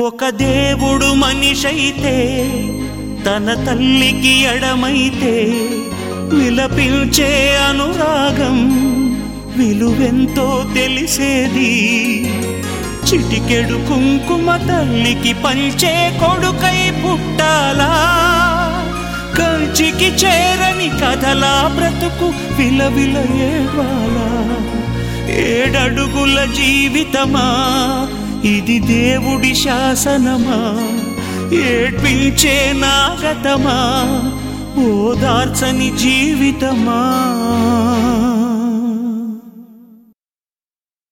ఒక దేవుడు మనిషైతే తన తల్లికి ఎడమైతే విలపించే అనురాగం విలువెంతో తెలిసేది చిటికెడు కుంకుమ తల్లికి పంచే కొడుకై పుట్టాలా కంచికి చేరని కథలా బ్రతుకు విలవిల ఏడ్వాలా ఏడడుగుల జీవితమా ఇది దేవుడి శాసనమా ఏడ్పించే నాగతమా ఓదార్చని జీవితమా